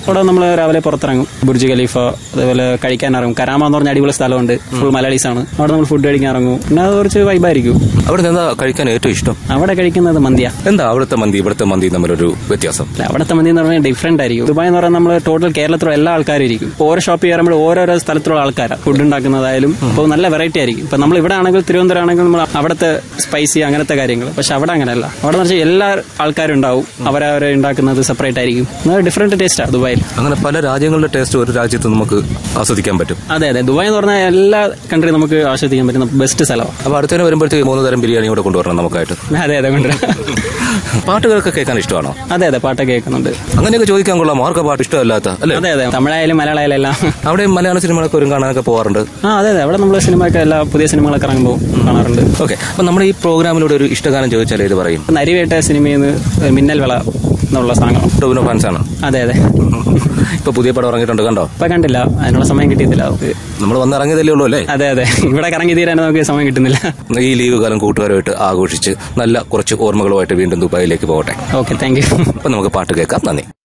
അവിടെ നമ്മൾ രാവിലെ പുറത്തിറങ്ങും ബുർജ് ഖലീഫ അതേപോലെ കഴിക്കാൻ ഇറങ്ങും കരാമ എന്ന് പറഞ്ഞ അടിപൊളി സ്ഥലമുണ്ട് ഫുൾ മലയാളീസ് ആണ് അവിടെ നമ്മൾ ഫുഡ് കഴിക്കാൻ ഇറങ്ങും പിന്നെ അത് കുറച്ച് വൈബായിരിക്കും അവിടെ എന്താ കഴിക്കാൻ ഏറ്റവും ഇഷ്ടം അവിടെ കഴിക്കുന്നത് മന്തിയാ എന്താ അവിടുത്തെ മന്തി ഇവിടുത്തെ മന്തി തമ്മിലൊരു വ്യത്യാസം അല്ല, അവിടുത്തെ മന്തി എന്ന് പറഞ്ഞാൽ ഡിഫറെന്റ് ആയിരിക്കും ദുബായ് എന്ന് പറഞ്ഞാൽ നമ്മൾ ടോട്ടൽ കേരളത്തിലുള്ള എല്ലാ ആൾക്കാരും ഇരിക്കും ഓരോ ഷോപ്പ് കയറുമ്പോൾ ഓരോരോ സ്ഥലത്തുള്ള ആൾക്കാരാണ് ഫുഡ് ഉണ്ടാക്കുന്നതായാലും അപ്പോൾ നല്ല വെറൈറ്റി ആയിരിക്കും ഇപ്പൊ നമ്മൾ ഇവിടെ ആണെങ്കിൽ തിരുവനന്തപുരം ആണെങ്കിൽ നമ്മൾ അവിടുത്തെ സ്പൈസി അങ്ങനത്തെ കാര്യങ്ങൾ പക്ഷെ അവിടെ അങ്ങനെയല്ല അവിടെ എന്ന് വെച്ചാൽ എല്ലാ ആൾക്കാരും ഉണ്ടാവും അവരവരെ ഉണ്ടാക്കുന്നത് സെപ്പറേറ്റ് ആയിരിക്കും ഡിഫറെന്റ് ടേസ്റ്റാണ് ദുബായിൽ അങ്ങനെ പല രാജ്യങ്ങളുടെ ടേസ്റ്റ് ഒരു രാജ്യത്ത് നമുക്ക് ആസ്വദിക്കാൻ പറ്റും അതെ അതെ ദുബായ് എന്ന് പറഞ്ഞാൽ എല്ലാ കൺട്രി നമുക്ക് ആസ്വദിക്കാൻ പറ്റുന്ന ബെസ്റ്റ് സ്ഥലമാണ് അപ്പൊ അടുത്തതിന് വരുമ്പോഴത്തേക്ക് മൂന്ന് തരം ബിരിയാണി കൂടെ കൊണ്ടുവരണം നമുക്കായിട്ട് അതെ അതെ കൊണ്ടുവരാം പാട്ടുകളൊക്കെ കേൾക്കാൻ ഇഷ്ടമാണോ അതെ അതെ പാട്ടൊക്കെ കേൾക്കുന്നുണ്ട് അങ്ങനെയൊക്കെ ചോദിക്കാൻ കൊള്ളാം ആർക്കാ പാട്ട് ഇഷ്ടമല്ലാത്ത അല്ലേ അതെ അതെ തമിഴായാലും മലയാളമായാലും എല്ലാം അവിടെ മലയാള സിനിമകളൊക്കെ വരും കാണാനൊക്കെ പോകാറുണ്ട് ആ അതെ അതെ അവിടെ നമ്മൾ സിനിമയൊക്കെ എല്ലാ പുതിയ സിനിമകളൊക്കെ ഇറങ്ങുമ്പോൾ കാണാറുണ്ട് ഓക്കെ അപ്പൊ നമ്മുടെ ഈ പ്രോഗ്രാമിലൂടെ ഒരു ഇഷ്ടഗാനം ചോദിച്ചാൽ ഇത് പറയും നരിവേട്ട സിനിമയിൽ നിന്ന് മിന്നൽ വിള എന്നുള്ള സാധനം ടോബിനോ ഫാൻസ് ആണ് അതെ അതെ ഇപ്പൊ പുതിയ പടം ഇറങ്ങിയിട്ടുണ്ട് കണ്ടോ ഇപ്പൊ കണ്ടില്ല അതിനുള്ള സമയം കിട്ടിയിട്ടില്ല നമുക്ക് നമ്മൾ വന്നിറങ്ങിയതല്ലേ ഉള്ളൂ അല്ലേ അതെ അതെ ഇവിടെ കറങ്ങി തീരാൻ നമുക്ക് സമയം കിട്ടുന്നില്ല ഈ ലീവ് കാലം കൂട്ടുകാരുമായിട്ട് ആഘോഷിച്ച് നല്ല കുറച്ച് ഓർമ്മകളുമായിട്ട് വീണ്ടും ദുബായിലേക്ക് പോകട്ടെ ഓക്കെ താങ്ക് യു അപ്പൊ നമുക്ക് പാട്ട് കേൾക്കാം നന്ദി